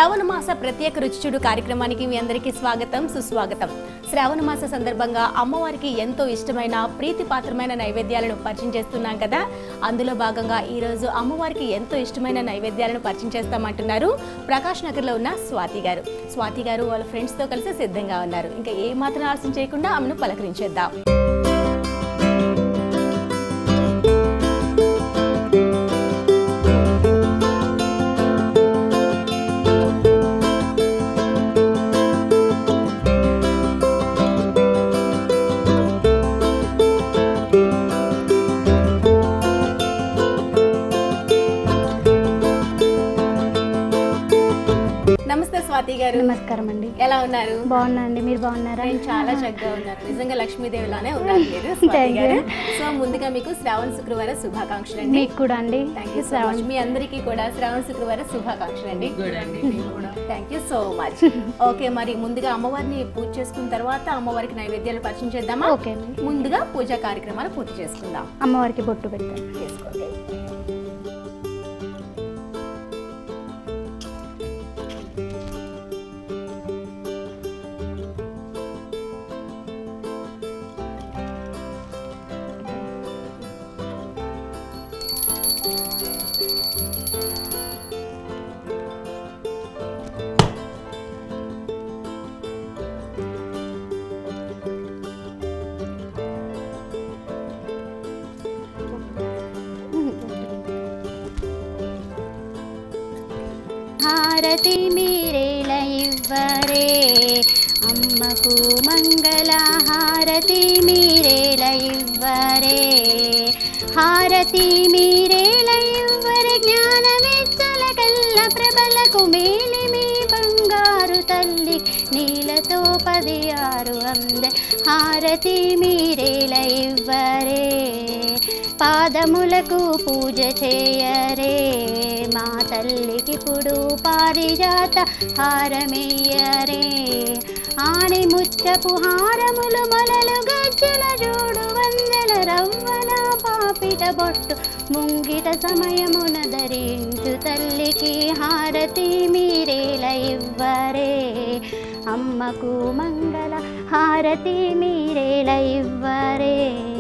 శ్రావణ మాస ప్రత్యేక రుచిచుడు కార్యక్రమానికి మీ అందరికీ స్వాగతం సుస్వాగతం శ్రావణ మాస సందర్భంగా అమ్మవారికి ఎంతో ఇష్టమైన ప్రీతిపాత్రమైన నైవేద్యాలను పరిచయం చేస్తున్నాం కదా అందులో భాగంగా ఈ రోజు అమ్మవారికి ఎంతో ఇష్టమైన నైవేద్యాలను పరిచయం చేస్తామంటున్నారు ప్రకాష్ నగర్లో ఉన్న స్వాతి గారు స్వాతి గారు వాళ్ళ ఫ్రెండ్స్తో కలిసి సిద్ధంగా ఉన్నారు ఇంకా ఏ మాత్రం ఆలస్యం చేయకుండా ఆమెను పలకరించేద్దాం నమస్తే స్వాతి గారు నమస్కారం అండి ఎలా ఉన్నారు బాగున్నా అండి మీరు బాగున్నారా నేను చాలా చక్కగా ఉన్నారు నిజంగా లక్ష్మీదేవిలానే ఉన్నారు మీరు స్వాతి Thank you. గారు సో ముందుగా మీకు శ్రావణ శుక్రవారం శుభాకాంక్షలు అండి మీకు కూడా అండి థ్యాంక్ యూ సో మచ్ మీ అందరికీ కూడా శ్రావణ శుక్రవారం శుభాకాంక్షలు అండి thank you so much okay మరి ముందుగా అమ్మవారిని పూజ చేసుకున్న తర్వాత అమ్మవారికి నైవేద్యాలు పరిచయం చేద్దామా ఓకే అండి ముందుగా పూజా కార్యక్రమాలు పూర్తి చేసుకుందాం అమ్మవారికి బొట్టు పెడతాను చేసుకోండి హారతి మీరేల ఇవ్వరే అమ్మకు మంగళ హారతి మీరేల ఇవ్వరే హారతి మీరేల ఇవ్వరే జ్ఞానమెచ్చల కల్ల ప్రబలకు మేలి మీ బంగారు తల్లి నీలతో పది ఆరు అంద హారతి మీరేల ఇవ్వరే పాదములకు పూజ చేయరే మా తల్లికి పుడు పారిజాత హారమేయరే ఆని ముచ్చపు హారములు మొలలు గజ్జల జోడు వందల రవ్వల పాపిట బొట్టు ముంగిట సమయమున ధరించు తల్లికి హారతి మీరేల ఇవ్వరే అమ్మకు మంగళ హారతి మీరేల ఇవ్వరే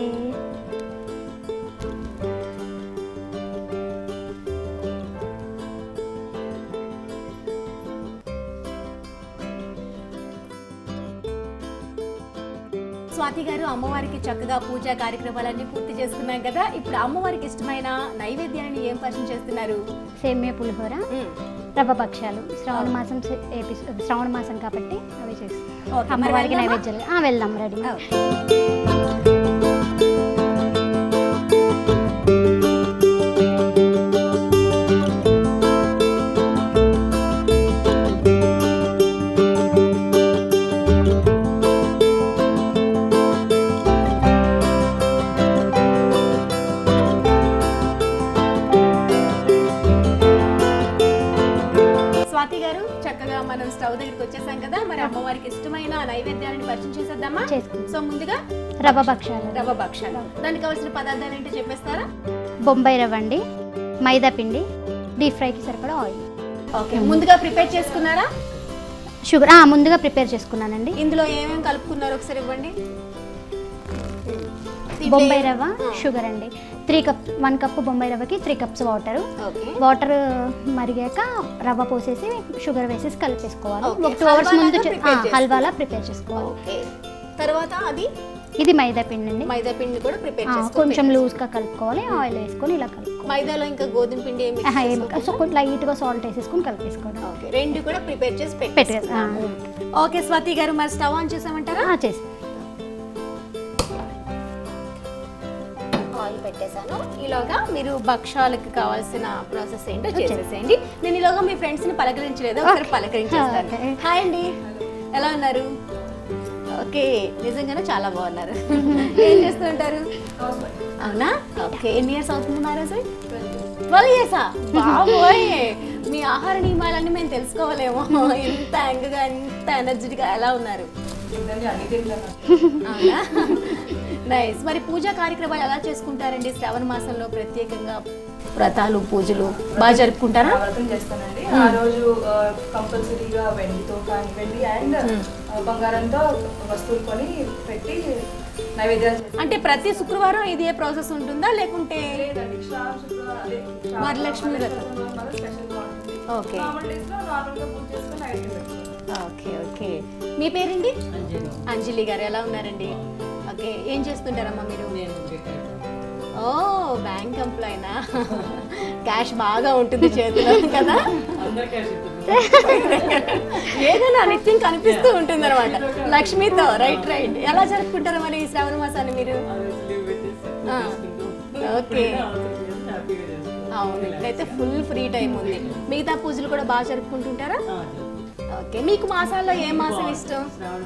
స్వాతి గారు అమ్మవారికి చక్కగా పూజా కార్యక్రమాలన్నీ పూర్తి చేసుకున్నాం కదా ఇప్పుడు అమ్మవారికి ఇష్టమైన నైవేద్యాన్ని ఏం పరిచయం చేస్తున్నారు సేమ్య పులిహోర రవ్వ పక్షాలు శ్రావణ మాసం చే- ఏపి- శ్రావణ మాసం కాబట్టి అవి చేస్తాం ఓకే, మరి అమ్మవారికి వెళ్దామా? నైవేద్యాలు ఆ, వెళ్దాం రెడీ ఓకే. స్వాతి గారు చక్కగా మనం స్టవ్ దగ్గరికి వచ్చేసాం కదా మరి అమ్మవారికి ఇష్టమైన నైవేద్యాలను పరిచయం చేసేద్దామా చేసుకుందాం. సో ముందుగా రవ్వ పక్షాలు రవ్వ భక్షాలు దానికి కావాల్సిన పదార్థాలు ఏంటో చెప్పేస్తారా బొంబాయి రవ్వ అండి మైదా పిండి డీప్ ఫ్రైకి సరిపడా ఆయిల్ ఓకే ముందుగా ప్రిపేర్ చేసుకున్నారా షుగర్ ఆ, ముందుగా ప్రిపేర్ చేసుకున్నానండి ఇందులో ఏమేమి కలుపుకున్నారు ఒకసారి ఇవ్వండి బొంబాయి రవ్వ షుగర్ అండి three cup one cup Bombay రవ్వకి three cups water okay water మరిగాక రవ్వ పోసేసి షుగర్ వేసేసి కలిపేసుకోవాలి Okay. ఒక టూ అవర్స్ ముందు హల్వాలాగా చే- prepare ఆ, హల్వాలా ప్రిపేర్ చేసుకోవాలి ఓకే తర్వాత అది ఇది మైదా పిండి అండి మైదా పిండి కూడా ప్రిపేర్ ఆ, చేసుకో కొంచెం లూజ్గా కలుపుకోవాలి ఆయిల్ వేసుకొని ఇలా కలుపుకోవాలి మైదాలో ఇంకా గోధుమ పిండి ఏమి ఆహా, ఏం కాదు. సో కొంచెం లైట్గా సాల్ట్ వేసేసుకొని కలిపేసుకోవడం ఓకే రెండు కూడా ప్రిపేర్ చేసి పెట్టు పెట్టేసుకున్నాము ఓకే స్వాతి గారు మరి స్టవ్ ఆన్ చేసామంటారా చేసి ఆయిల్ పెట్టేశాను ఈలోగా మీరు భక్షాలకు కావాల్సిన ప్రాసెస్ ఏంటో చేసేసేయండి నేను ఈలోగా మీ ఫ్రెండ్స్ ని పలకరించలేదు ఒకసారి పలకరించేస్తాను Okay. హాయ్ అండి ఎలా ఉన్నారు ఓకే నిజంగానే చాలా బాగున్నారు ఏం చేస్తుంటారు అవునా ఓకే ఎన్ని ఇయర్స్ అవుతుంది మ్యారేజ్ ట్వెల్వ్ ఇయర్సా బాబోయ్ మీ ఆహార నియమాలన్నీ మేము తెలుసుకోవాలేమో ఇంత యంగ్గా ఇంత ఎనర్జెటిక్గా ఎలా ఉన్నారు తిందని అన్ని తింటాను అవునా నైస్ మరి పూజా కార్యక్రమాలు ఎలా చేసుకుంటారండి శ్రావణ మాసంలో ప్రత్యేకంగా వ్రతాలు పూజలు బాగా జరుపుకుంటారా వ్రతం చేస్తానండి ఆ రోజు కంపల్సరీగా వెండితో కానీ వెండి అండ్ బంగారంతో వస్తువులు కొని పెట్టి నైవేద్యాలు చేస్తాను అంటే ప్రతి శుక్రవారం ఇదే ప్రాసెస్ ఉంటుందా లేకుంటే లేదండి శ్రావణ శుక్రవారం అదే శ్రావణ వరలక్ష్మి వ్రతం. శుక్రవారం వల్ల స్పెషల్గా ఉంటుంది ఓకే. నార్మల్ డేస్లో నార్మల్గా పూజ చేసుకొని నైవేద్యం పెట్టుకుంటాం ఓకే ఓకే మీ పేరేంటి అంజలి గారు ఎలా ఉన్నారండి ఓకే ఏం చేస్తుంటారమ్మా మీరు ఓ బ్యాంక్ ఎంప్లాయీనా క్యాష్ బాగా ఉంటుంది చేతిలో కదా ఏదైనా నిత్యం కనిపిస్తూ ఉంటుంది అనమాట లక్ష్మితో రైట్ రైట్ ఎలా జరుపుకుంటారు మరి ఈ శ్రావణ మాసాన్ని మీరు ఆ, ఓకే అవును ఇప్పుడైతే ఫుల్ ఫ్రీ టైం ఉంది మిగతా పూజలు కూడా బాగా జరుపుకుంటుంటారా ఓకే మీకు మాసాల్లో ఏ మాసం ఇష్టం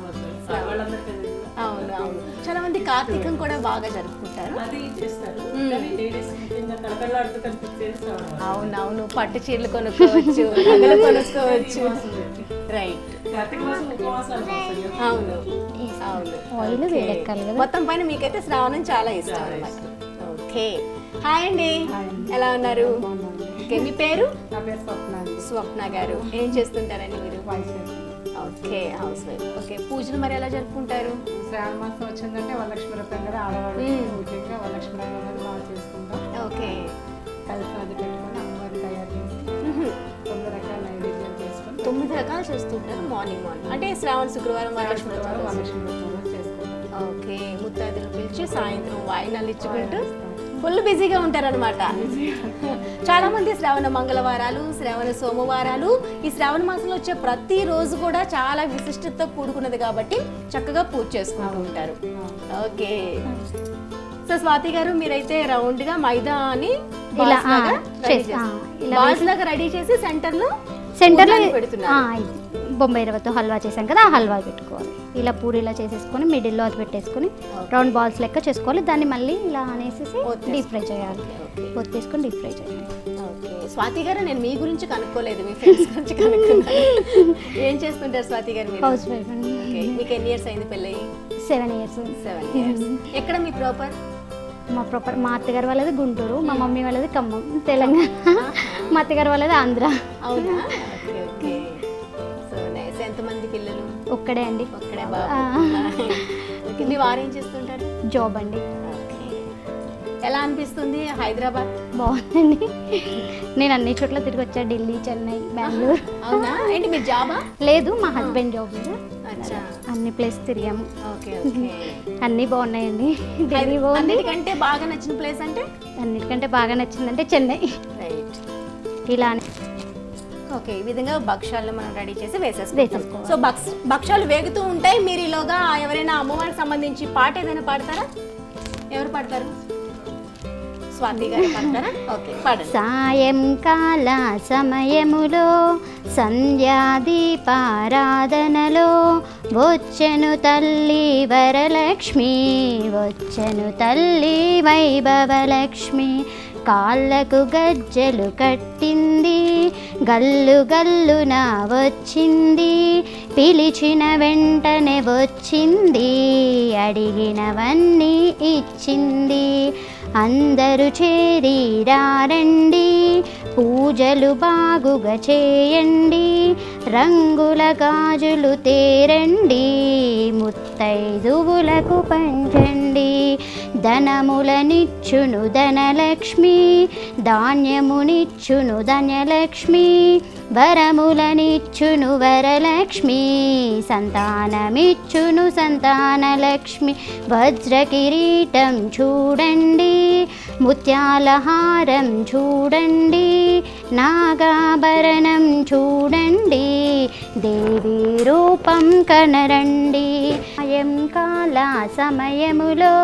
అవును అవును చాలా మంది కార్తీకం కూడా బాగా జరుపుకుంటారు అది చేస్తారు మ్మ్. కానీ లేడీస్ ముఖ్యంగా కలకలాడుతూ కనిపించేది శ్రావణ మాసం. అవును అవును పట్టు చీరలు కొనుక్కోవచ్చు నగలు కొనుక్కోవచ్చు రైట్ కార్తీక మాసం ఉపవాసాలు వస్తాయి. అవును అవును ఆయిల్ ఓకే. వేడెక్కాలి కదా. మొత్తం పైన మీకైతే శ్రావణం చాలా ఇష్టం అనమాట ఓకే హాయ్ అండి ఎలా ఉన్నారు ఓకే మీ పేరు నా పేరు స్వప్న అండి. స్వప్న గారు ఏం చేస్తుంటారండి మీరు vice president. Okay house wife okay పూజలు మరి ఎలా జరుపుకుంటారు శ్రావణ మాసం వచ్చిందంటే వరలక్ష్మి వ్రతం కదా ఆడవాళ్ళు మ్మ్. ముఖ్యంగా వరలక్ష్మి వ్రతం అనేది బాగా చేసుకుంటాం ఓకే కలిసి అది పెట్టుకొని అమ్మవారిని తయారు చేసి మ్హూ. తొమ్మిది రకాల నైవేద్యాలు చేసుకొని తొమ్మిది రకాలు చేస్తుంటారు మార్నింగ్ మార్నింగ్ అంటే శ్రావణ శుక్రవారం వరలక్ష్మి వ్రతం శుక్రవారం రోజు. వరలక్ష్మి వ్రతం రోజు చేసుకుంటాం ఓకే ముత్తైదులు పిలిచి సాయంత్రం వాయినాలు ఇచ్చుకుంటూ ఫుల్ బిజీగా ఉంటారనమాట చాలా మంది శ్రావణ మంగళవారాలు శ్రావణ సోమవారాలు ఈ శ్రావణ మాసంలో వచ్చే ప్రతి రోజు కూడా చాలా విశిష్టతతో కూడుకున్నది కాబట్టి చక్కగా పూజ చేసుకుంటూ ఉంటారు ఓకే సో స్వాతి గారు మీరైతే రౌండ్ గా మైదా అని ఇలా, balls లాగా ఆ, ready చేసి, ఆ, చేస్తారు. ఇలా balls లాగా రెడీ చేసి సెంటర్ లో సెంటర్లో పూర్ణాన్ని పెడుతున్నారు బొంబాయి రవ్వతో హల్వా చేసాం కదా ఆ హల్వా పెట్టుకోవాలి ఇలా పూరీలా చేసేసుకొని మిడిల్లో అది పెట్టేసుకొని రౌండ్ బాల్స్ లెక్క చేసుకోవాలి దాన్ని మళ్ళీ ఇలా అనేసేసి ఒత్తేసుకో- డీప్ ఫ్రై చేయాలి ఓకే. ఒత్తేసుకొని డీప్ ఫ్రై చేయాలి ఓకే స్వాతి గారు నేను మీ గురించి కనుక్కోలేదు మీ ఫ్రెండ్స్ గురించి కనుక్కున్నాను ఏం చేస్తుంటారు స్వాతి గారు మీరు హౌస్ వైఫ్ అండి ఓకే మీకు ఎన్ని ఇయర్స్ అయింది పెళ్ళయి సెవెన్ ఇయర్స్ సెవెన్ ఇయర్స్ ఎక్కడ మీ ప్రాపర్ మా ప్రాపర్ మా అత్తగారు వాళ్ళది గుంటూరు మా మమ్మీ వాళ్ళది ఖమ్మం తెలంగాణ మా అత్తగారు వాళ్ళది ఆంధ్ర అవునా ఓకే ఓకే సో నైస్ ఎంతమంది పిల్లలు ఒక్కడే అండి ఒక్కడే ఆ. బాబు ఓకే మీ వారు ఏం చేస్తుంటారు జాబ్ అండి ఓకే ఎలా అనిపిస్తుంది హైదరాబాద్ బాగుందండి నేను అన్ని చోట్ల తిరిగి వచ్చా ఢిల్లీ చెన్నై బెంగళూరు అవునా ఏంటి మీ జాబా లేదు మా హస్బెండ్ జాబ్ మీద అచ్చా అన్ని ప్లేస్ తిరిగాము ఓకే ఓకే అన్నీ బాగున్నాయండి ఢిల్లీ బాగుంది అన్నిటికంటే బాగా నచ్చిన ప్లేస్ అంటే అన్నిటికంటే బాగా నచ్చిందంటే చెన్నై రైట్ ఇలా ఓకే ఈ విధంగా భక్ష్యాలను మనం రెడీ చేసి వేసేసుకుంటాం వేసేసుకోవాలి. సో భక్ష భక్ష్యాలు వేగుతూ ఉంటాయి మీరు ఈలోగా ఎవరైనా అమ్మవారికి సంబంధించి పాట ఏదైనా పాడతారా ఎవరు పాడతారు స్వాతి గారు పాడతారా ఓకే పాడండి సాయంకాల సమయములో సంధ్యాదీపారాధనలో వచ్చెను తల్లి వరలక్ష్మి వచ్చెను తల్లి వైభవలక్ష్మి కాళ్ళకు గజ్జలు కట్టింది గల్లు గల్లున వచ్చింది పిలిచిన వెంటనే వచ్చింది అడిగినవన్నీ ఇచ్చింది అందరూ చేరి రారండి పూజలు బాగుగా చేయండి రంగుల గాజులు తేరండి ముత్తైదువులకు పంచండి ధనములనిచ్చును ధనలక్ష్మి ధాన్యమునిచ్చును ధన్యలక్ష్మి వరములనిచ్చును వరలక్ష్మి సంతానమిచ్చును సంతానలక్ష్మి వజ్ర కిరీటం చూడండి ముత్యాల హారం చూడండి నాగాభరణం చూడండి దేవి రూపం కనరండి సాయంకాల సమయములో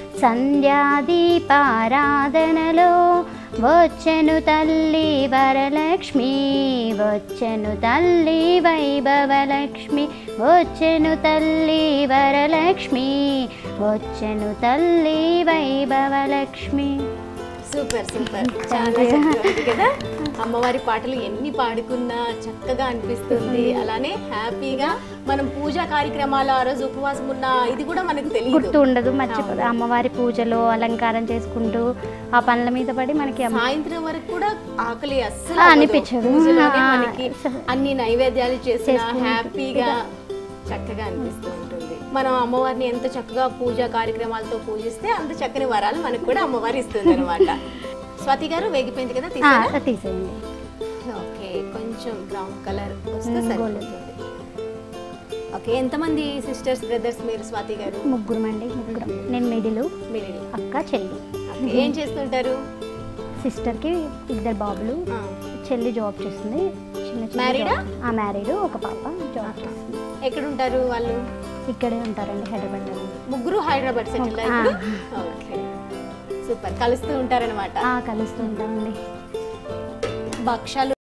సంధ్యాదీపారాధనలో వచ్చెను తల్లి వరలక్ష్మి వచ్చెను తల్లి వైభవలక్ష్మి వచ్చెను తల్లి వరలక్ష్మి వచ్చెను తల్లి వైభవలక్ష్మి సూపర్ సూపర్ చాలా చక్కగా ఉంది కదా అమ్మవారి పాటలు ఎన్ని పాడుకున్నా చక్కగా అనిపిస్తుంది అలానే హ్యాపీగా మనం పూజా కార్యక్రమాలు ఆ రోజు ఉపవాసం ఉన్న ఇది కూడా మనకు తెలియదు గుర్తు ఉండదు మర్చిపోదు అమ్మవారి పూజలు అలంకారం చేసుకుంటూ ఆ పనుల మీద పడి మనకి అమ్మ- సాయంత్రం వరకు కూడా ఆకలి అస్సలు ఆ, అవ్వదు. అనిపించదు. పూజలోనే ఆ, మనకి అసలు. అన్ని నైవేద్యాలు చేసిన చేసుకుంటూ హ్యాపీగా చక్కగా అనిపిస్తూ ఉంటుంది మనం అమ్మవారిని ఎంత చక్కగా పూజా కార్యక్రమాలతో పూజిస్తే అంత చక్కని వరాలు మనకు కూడా అమ్మవారి ఇస్తుంది అనమాట స్వాతి గారు వేగిపోయింది కదా ఆ, తీసారా తీసేయండి ఓకే కొంచెం బ్రౌన్ కలర్ వస్తే మ్మ్, సరిపోతుంది ఓకే ఎంతమంది సిస్టర్స్ బ్రదర్స్ మీరు స్వాతి గారు ముగ్గురు అండి ముగ్గురు నేను మిడిలు మీరు అక్క చెల్లి ఓకే, ఏం చేస్తుంటారు సిస్టర్కి ఇద్దరు బాబులు ఆ, చెల్లి జాబ్ చేస్తుంది చిన్న చిన్న Married ఆ? జాబ్. ఆ మ్యారీడ్ ఒక పాప జాబ్ చేస్తుంది ఎక్కడ ఉంటారు వాళ్ళు ఇక్కడే ఉంటారండి హైదరాబాద్లో ముగ్గురు హైదరాబాద్ సెటిల్ ఆ. ఓకే సూపర్ కలుస్తూ ఉంటారనమాట ఆ, కలుస్తూ ఉంటామండి భక్షాలు